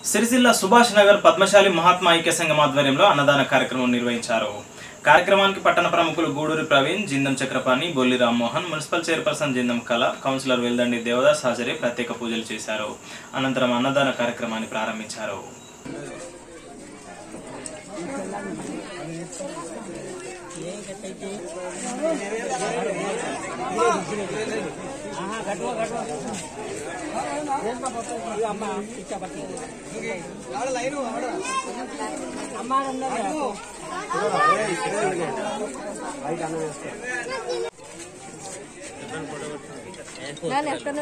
సిరిసిల్ల సుభాష్ నగర్ పద్మశాలి మహాత్మా ఐక్య సంఘం ఆధ్వర్యంలో అన్నదాన కార్యక్రమం నిర్వహించారు కార్యక్రమానికి పట్టణ ప్రముఖులు గూడూరి ప్రవీణ్ జిందం చక్రపాణి బొల్లి రామ్మోహన్ మున్సిపల్ చైర్పర్సన్ జిందం కళ కౌన్సిలర్ వెల్దండి దేవదాస్ హాజరై ప్రత్యేక పూజలు చేశారు అనంతరం అన్నదాన కార్యక్రమాన్ని ప్రారంభించారు ನಾನು ಎಷ್ಟನೇ